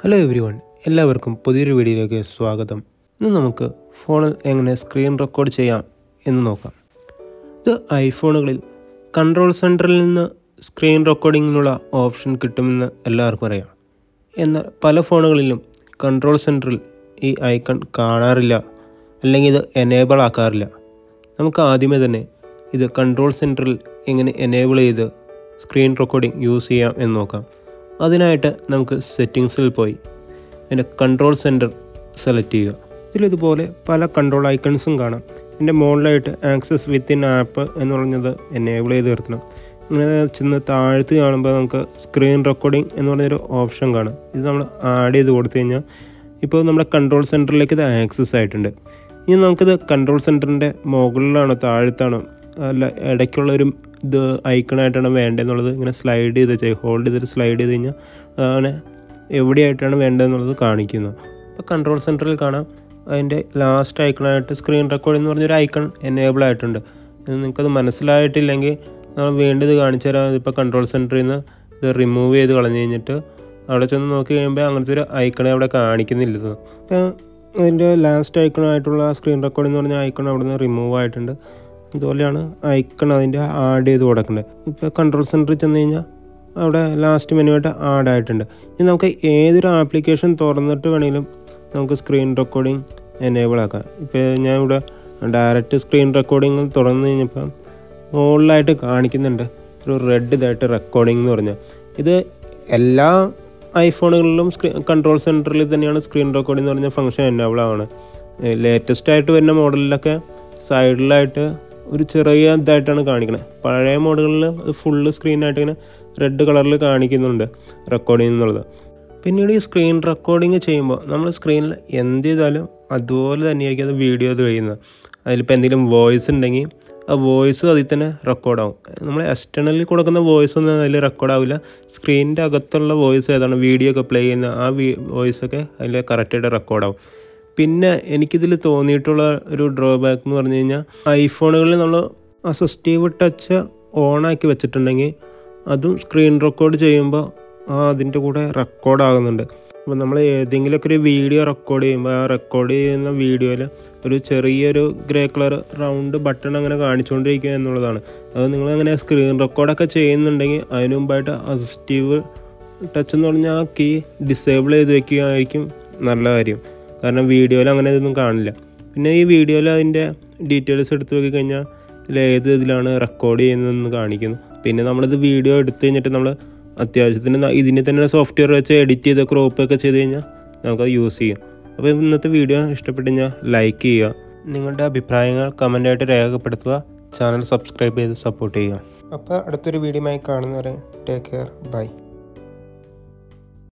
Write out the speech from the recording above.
hello every one എല്ലാവർക്കും പുതിയൊരു വീഡിയോയിലേക്ക് സ്വാഗതം ഇന്ന് നമുക്ക് ഫോണിൽ എങ്ങനെ സ്ക്രീൻ റെക്കോർഡ് ചെയ്യാം എന്ന് നോക്കാം ഇത് ഐഫോണുകളിൽ കൺട്രോൾ സെൻറ്ററിൽ നിന്ന് സ്ക്രീൻ റെക്കോർഡിങ്ങിനുള്ള ഓപ്ഷൻ കിട്ടുമെന്ന് എല്ലാവർക്കും അറിയാം എന്നാൽ പല ഫോണുകളിലും കൺട്രോൾ സെൻറ്ററിൽ ഈ ഐക്കൺ കാണാറില്ല അല്ലെങ്കിൽ ഇത് എനേബിൾ ആക്കാറില്ല നമുക്ക് ആദ്യമേ തന്നെ ഇത് കൺട്രോൾ സെൻറ്ററിൽ എങ്ങനെ എനേബിൾ ചെയ്ത് സ്ക്രീൻ റെക്കോർഡിംഗ് യൂസ് ചെയ്യാം എന്ന് നോക്കാം അതിനായിട്ട് നമുക്ക് സെറ്റിങ്സിൽ പോയി അതിൻ്റെ കൺട്രോൾ സെൻറ്റർ സെലക്ട് ചെയ്യുക ഇതിലിതുപോലെ പല കൺട്രോൾ ഐക്കൺസും കാണാം എൻ്റെ മുകളിലായിട്ട് ആക്സസ് വിത്തിൻ ആപ്പ് എന്ന് പറഞ്ഞത് എനേബിൾ ചെയ്ത് നിർത്തണം ഇങ്ങനെ ചെന്ന് താഴ്ത്ത് കാണുമ്പോൾ നമുക്ക് സ്ക്രീൻ റെക്കോർഡിംഗ് എന്ന് പറഞ്ഞൊരു ഓപ്ഷൻ കാണാം ഇത് നമ്മൾ ആഡ് ചെയ്ത് കൊടുത്തു കഴിഞ്ഞാൽ ഇപ്പോൾ നമ്മുടെ കൺട്രോൾ സെൻറ്ററിലേക്ക് ഇത് ആക്സസ് ആയിട്ടുണ്ട് ഇനി നമുക്കിത് കൺട്രോൾ സെൻറ്ററിൻ്റെ മുകളിലാണോ താഴത്താണോ അല്ല ഇടയ്ക്കുള്ള ഒരു ഇത് ഐക്കണായിട്ടാണ് വേണ്ടതെന്നുള്ളത് ഇങ്ങനെ സ്ലൈഡ് ചെയ്ത് ചെയ്യും ഹോൾഡ് ചെയ്തിട്ട് സ്ലൈഡ് ചെയ്ത് കഴിഞ്ഞാൽ അതാണ് എവിടെയായിട്ടാണ് വേണ്ടതെന്നുള്ളത് കാണിക്കുന്നത് അപ്പോൾ കൺട്രോൾ സെൻറ്ററിൽ കാണാം അതിൻ്റെ ലാസ്റ്റ് ഐക്കണായിട്ട് സ്ക്രീൻ റെക്കോർഡ് എന്ന് പറഞ്ഞൊരു ഐക്കൺ എനേബിൾ ആയിട്ടുണ്ട് ഇത് നിങ്ങൾക്കത് മനസ്സിലായിട്ടില്ലെങ്കിൽ നമ്മൾ വീണ്ടും ഇത് കാണിച്ചു തരാം ഇപ്പോൾ കൺട്രോൾ സെൻറ്ററിൽ നിന്ന് ഇത് റിമൂവ് ചെയ്ത് കളഞ്ഞു കഴിഞ്ഞിട്ട് അവിടെ ചെന്ന് നോക്കി കഴിയുമ്പോൾ അങ്ങനത്തെ ഒരു ഐക്കണെ അവിടെ കാണിക്കുന്നില്ല ഇത് അപ്പോൾ അതിൻ്റെ ലാസ്റ്റ് ഐക്കണായിട്ടുള്ള സ്ക്രീൻ റെക്കോർഡ് എന്ന് പറഞ്ഞ ഐക്കൺ അവിടെ നിന്ന് റിമൂവ് ആയിട്ടുണ്ട് ഇതുപോലെയാണ് ഐക്കൺ അതിൻ്റെ ആഡ് ചെയ്ത് കൊടുക്കേണ്ടത് ഇപ്പോൾ കൺട്രോൾ സെൻറ്ററിൽ ചെന്ന് കഴിഞ്ഞാൽ അവിടെ ലാസ്റ്റ് മെനുവായിട്ട് ആഡ് ആയിട്ടുണ്ട് ഇനി നമുക്ക് ഏതൊരു ആപ്ലിക്കേഷൻ തുറന്നിട്ട് വേണമെങ്കിലും നമുക്ക് സ്ക്രീൻ റെക്കോർഡിംഗ് എനേബിൾ ആക്കാം ഇപ്പോൾ ഞാൻ ഇവിടെ ഡയറക്റ്റ് സ്ക്രീൻ റെക്കോർഡിംഗ് തുറന്നു കഴിഞ്ഞപ്പോൾ മുകളിലായിട്ട് കാണിക്കുന്നുണ്ട് ഒരു റെഡ് ഇതായിട്ട് റെക്കോർഡിംഗ് എന്ന് പറഞ്ഞാൽ ഇത് എല്ലാ ഐഫോണുകളിലും സ്ക്രീൻ കൺട്രോൾ സെൻറ്ററിൽ തന്നെയാണ് സ്ക്രീൻ റെക്കോർഡിംഗ് എന്ന് പറഞ്ഞ ഫംഗ്ഷൻ എനേബിൾ ആണ് ലേറ്റസ്റ്റ് ആയിട്ട് വരുന്ന മോഡലിലൊക്കെ സൈഡിലായിട്ട് ഒരു ചെറിയ ഇതായിട്ടാണ് കാണിക്കുന്നത് പഴയ മോഡലുകളിൽ അത് ഫുള്ള് സ്ക്രീനായിട്ട് ഇങ്ങനെ റെഡ് കളറിൽ കാണിക്കുന്നുണ്ട് റെക്കോർഡിംഗ് എന്നുള്ളത് പിന്നീട് ഈ സ്ക്രീൻ റെക്കോർഡിങ് ചെയ്യുമ്പോൾ നമ്മൾ സ്ക്രീനിൽ എന്ത് ചെയ്താലും അതുപോലെ തന്നെയായിരിക്കും അത് വീഡിയോ അത് കഴിയുന്നത് അതിലിപ്പോൾ എന്തെങ്കിലും വോയിസ് ഉണ്ടെങ്കിൽ ആ വോയിസും അതിൽ തന്നെ റെക്കോർഡാവും നമ്മൾ എക്സ്റ്റേണലിൽ കൊടുക്കുന്ന വോയിസ് ഒന്നും അതിൽ റെക്കോർഡാവില്ല സ്ക്രീനിൻ്റെ അകത്തുള്ള വോയിസ് ഏതാണ് വീഡിയോ ഒക്കെ പ്ലേ ചെയ്യുന്ന ആ വോയിസൊക്കെ അതിൽ കറക്റ്റായിട്ട് റെക്കോർഡാവും പിന്നെ എനിക്കിതിൽ തോന്നിയിട്ടുള്ള ഒരു ഡ്രോബാക്ക് എന്ന് പറഞ്ഞു കഴിഞ്ഞാൽ ഐഫോണുകളിൽ നമ്മൾ അസിസ്റ്റീവ് ടച്ച് ഓണാക്കി വെച്ചിട്ടുണ്ടെങ്കിൽ അതും സ്ക്രീൻ റെക്കോർഡ് ചെയ്യുമ്പോൾ ആ അതിൻ്റെ കൂടെ റെക്കോർഡ് ആകുന്നുണ്ട് അപ്പോൾ നമ്മൾ ഏതെങ്കിലുമൊക്കെ ഒരു വീഡിയോ റെക്കോർഡ് ചെയ്യുമ്പോൾ ആ റെക്കോർഡ് ചെയ്യുന്ന വീഡിയോയിൽ ഒരു ചെറിയൊരു ഗ്രേ കളർ റൗണ്ട് ബട്ടൺ അങ്ങനെ കാണിച്ചുകൊണ്ടിരിക്കുക എന്നുള്ളതാണ് അത് നിങ്ങൾ അങ്ങനെ സ്ക്രീൻ റെക്കോർഡൊക്കെ ചെയ്യുന്നുണ്ടെങ്കിൽ അതിന് മുമ്പായിട്ട് അസിസ്റ്റീവ് ടച്ച് എന്ന് പറഞ്ഞാൽ ആ കീ ഡിസേബിൾ ചെയ്ത് വെക്കുകയായിരിക്കും നല്ല കാര്യം കാരണം വീഡിയോയിൽ അങ്ങനെ ഇതൊന്നും കാണില്ല പിന്നെ ഈ വീഡിയോയിൽ അതിൻ്റെ ഡീറ്റെയിൽസ് എടുത്ത് നോക്കി കഴിഞ്ഞാൽ ഇതിൽ ഏത് ഇതിലാണ് റെക്കോർഡ് ചെയ്യുന്നതെന്ന് കാണിക്കുന്നു പിന്നെ നമ്മളിത് വീഡിയോ എടുത്തു കഴിഞ്ഞിട്ട് നമ്മൾ അത്യാവശ്യത്തിന് ഇതിന് തന്നെ സോഫ്റ്റ്വെയർ വെച്ച് എഡിറ്റ് ചെയ്ത് ക്രോപ്പ് ഒക്കെ ചെയ്ത് കഴിഞ്ഞാൽ നമുക്കത് യൂസ് ചെയ്യാം അപ്പോൾ ഇന്നത്തെ വീഡിയോ ഇഷ്ടപ്പെട്ട് കഴിഞ്ഞാൽ ലൈക്ക് ചെയ്യുക നിങ്ങളുടെ അഭിപ്രായങ്ങൾ കമൻ്റായിട്ട് രേഖപ്പെടുത്തുക ചാനൽ സബ്സ്ക്രൈബ് ചെയ്ത് സപ്പോർട്ട് ചെയ്യുക അപ്പോൾ അടുത്തൊരു വീഡിയോയുമായി കാണുന്നവരെ ടേക്ക് കെയർ ബൈ